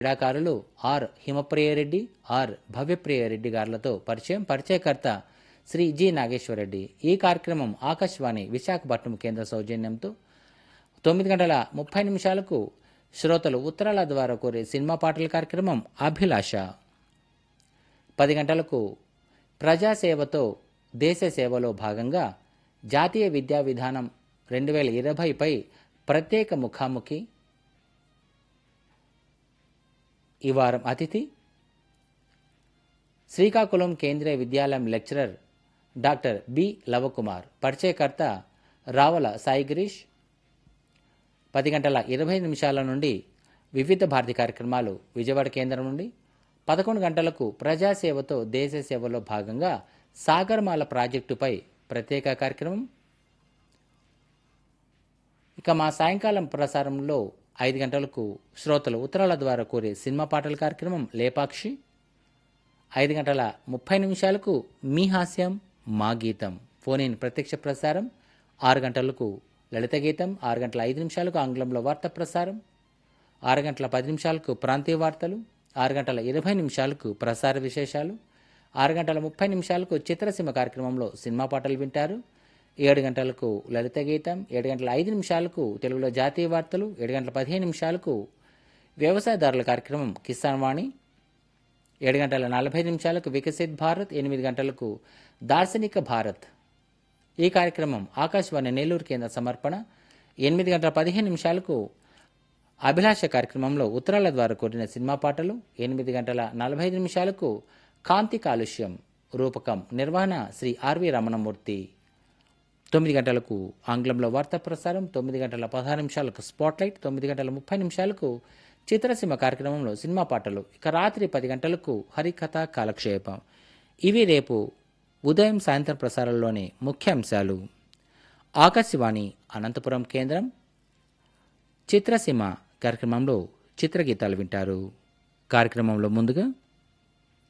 క్రీడాకారులు are హిమప్రియరెడ్డి are భవ్యప్రియరెడ్డి గారులతో పరిచయం పరిచయకర్త శ్రీ జి నాగేశ్వరరెడ్డి ఈ కార్యక్రమం ఆకాశవాణి విశాఖపట్నం కేంద్ర సౌజన్యంతో తొమ్మిది గంటల ముప్పై నిమిషాలకు శ్రోతలు ఉత్తరాల ద్వారా కోరే సినిమా పాటల కార్యక్రమం అభిలాష పది గంటలకు ప్రజాసేవతో దేశ సేవలో భాగంగా జాతీయ విద్యా విధానం రెండు వేల ఇరవైపై ప్రత్యేక ముఖాముఖి ఈ వారం అతిథి శ్రీకాకుళం కేంద్రీయ విద్యాలయం లెక్చరర్ డాక్టర్ బి లవకుమార్ పరిచయకర్త రావల సాయి గిరీష్ పది గంటల ఇరవై నిమిషాల నుండి వివిధ భారతి కార్యక్రమాలు విజయవాడ కేంద్రం నుండి పదకొండు గంటలకు ప్రజాసేవతో దేశ సేవలో భాగంగా సాగర్మాల ప్రాజెక్టుపై ప్రత్యేక కార్యక్రమం ఇక మా సాయంకాలం ప్రసారంలో ఐదు గంటలకు శ్రోతలు ఉత్తరాల ద్వారా కోరే సినిమా పాటల కార్యక్రమం లేపాక్షి ఐదు గంటల ముప్పై నిమిషాలకు మీ హాస్యం మా గీతం ఫోన్ ఇన్ ప్రత్యక్ష ప్రసారం ఆరు గంటలకు లలిత గీతం ఆరు గంటల ఐదు నిమిషాలకు ఆంగ్లంలో వార్తా ప్రసారం ఆరు గంటల పది నిమిషాలకు ప్రాంతీయ వార్తలు ఆరు గంటల ఇరవై నిమిషాలకు ప్రసార విశేషాలు ఆరు గంటల ముప్పై నిమిషాలకు చిత్రసీమ కార్యక్రమంలో సినిమా పాటలు వింటారు ఏడు గంటలకు లలిత గీతం ఏడు గంటల ఐదు నిమిషాలకు తెలుగులో జాతీయ వార్తలు ఏడు గంటల పదిహేను నిమిషాలకు వ్యవసాయదారుల కార్యక్రమం కిసాన్ వాణి ఏడు గంటల నలభై నిమిషాలకు వికసిత్ భారత్ ఎనిమిది గంటలకు దార్శనిక భారత్ ఈ కార్యక్రమం ఆకాశవాణి నెల్లూరు కేంద్ర సమర్పణ ఎనిమిది గంటల పదిహేను నిమిషాలకు అభిలాష కార్యక్రమంలో ఉత్తరాల ద్వారా కోరిన సినిమా పాటలు ఎనిమిది గంటల నలభై ఐదు నిమిషాలకు కాంతి కాలుష్యం రూపకం నిర్వహణ శ్రీ ఆర్వి రమణమూర్తి తొమ్మిది గంటలకు ఆంగ్లంలో వార్తా ప్రసారం తొమ్మిది గంటల పదహారు నిమిషాలకు స్పాట్లైట్ తొమ్మిది గంటల ముప్పై నిమిషాలకు చిత్రసీమ కార్యక్రమంలో సినిమా పాటలు ఇక రాత్రి పది గంటలకు హరికథ కాలక్షేపం ఇవి రేపు ఉదయం సాయంత్రం ప్రసారంలోని ముఖ్యాంశాలు ఆకాశవాణి అనంతపురం కేంద్రం చిత్రసీమ కార్యక్రమంలో చిత్రగీతాలు వింటారు కార్యక్రమంలో ముందుగా